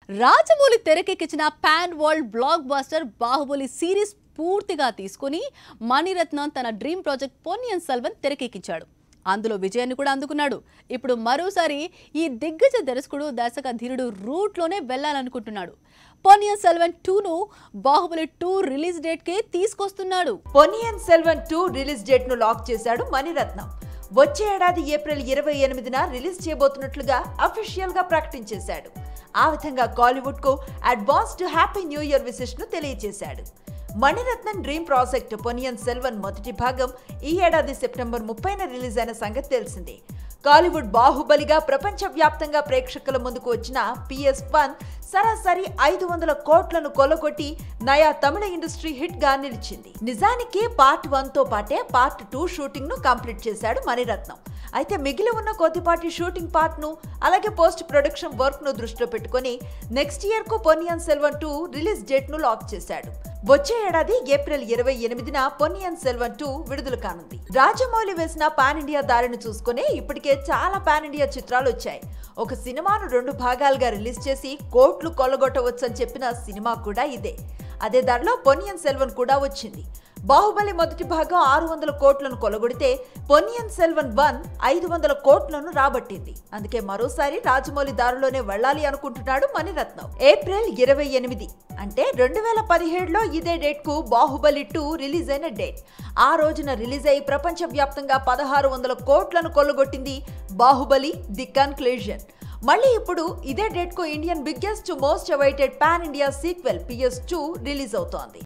రాజమౌళి తెరకెక్కించిన pan world blockbuster Baahubali series పూర్తిగా తీసుకుని మణిరత్నం తన డ్రీమ్ ప్రాజెక్ట్ పొన్నియన్ సెల్వన్ తెరకెక్కించాడు అందులో విజయాన్ని కూడా అందుకున్నాడు ఇప్పుడు మరోసారి ఈ దిగ్గజ దర్శకుడు దర్శక ధీరుడు రూట్లోనే వెళ్ళాలనుకుంటున్నాడు పొన్నియన్ సెల్వన్ టూను బాహుబలి టూ రిలీజ్ డేట్కే తీసుకొస్తున్నాడు Ponniyin Selvan two release date ను లాక్ చేశాడు మణిరత్నం వచ్చే ఏడాది ఏప్రిల్ ఇరవై ఎనిమిదిన రిలీజ్ చేయబోతున్నట్లుగా అఫీషియల్ గా ప్రకటించేశాడు ఆ విధంగా కాలీవుడ్ కు advanced happy new year wishes ను తెలియజేశాడు మణిరత్నం డ్రీమ్ ప్రాజెక్ట్ పొనియన్ సెల్వన్ మొదటి భాగం ఈ ఏడాది సెప్టెంబర్ ముప్పైన రిలీజ్ అయిన సంగతి తెలిసిందే కాలీవుడ్ బాహుబలిగా ప్రపంచవ్యాప్తంగా ప్రేక్షకుల ముందుకు వచ్చిన పిఎస్ వన్ సరాసరి ఐదు వందల కోట్లను కొలగొట్టి నయా తమిళ ఇండస్ట్రీ హిట్ గా నిలిచింది నిజానికి పార్ట్ వన్ తో పాటే పార్ట్ టూ షూటింగ్ ను కంప్లీట్ చేశాడు మణిరత్నం అయితే మిగిలి ఉన్న కొద్దిపాటి షూటింగ్ పార్ట్ ను అలాగే పోస్ట్ ప్రొడక్షన్ వర్క్ ను దృష్టిలో పెట్టుకుని నెక్స్ట్ ఇయర్ కు Ponniyin Selvan two release date ను లాక్ చేశాడు వచ్చే ఏడాది ఏప్రిల్ ఇరవై ఎనిమిదిన పొన్నియన్ సెల్వన్ టూ విడుదల కానుంది రాజమౌళి వేసిన పాన్ ఇండియా దారిని చూసుకునే ఇప్పటికే చాలా పాన్ ఇండియా చిత్రాలు వచ్చాయి ఒక సినిమాను రెండు భాగాలుగా రిలీజ్ చేసి కోట్లు కొల్లగొట్టవచ్చని చెప్పిన సినిమా కూడా ఇదే అదే దారిలో పొన్నియన్ సెల్వన్ కూడా వచ్చింది బాహుబలి మొదటి భాగం ఆరు వందల కోట్లను కొలగొడితే పొన్నియన్ సెల్వన్ వన్ ఐదు వందల కోట్లను రాబట్టింది అందుకే మరోసారి రాజమౌళి దారిలోనే వెళ్ళాలి అనుకుంటున్నాడు మణిరత్నం ఏప్రిల్ ఇరవై ఎనిమిది అంటే రెండు వేల పదిహేడులో ఇదే డేట్ కు బాహుబలి టూ రిలీజ్ అయిన డేట్ ఆ రోజున రిలీజ్ అయి ప్రపంచవ్యాప్తంగా పదహారు వందల కోట్లను కొల్లగొట్టింది బాహుబలి ది కన్క్లూజన్ మళ్ళీ ఇప్పుడు ఇదే డేట్ కు Indian biggest most awaited pan India sequel PS two release అవుతోంది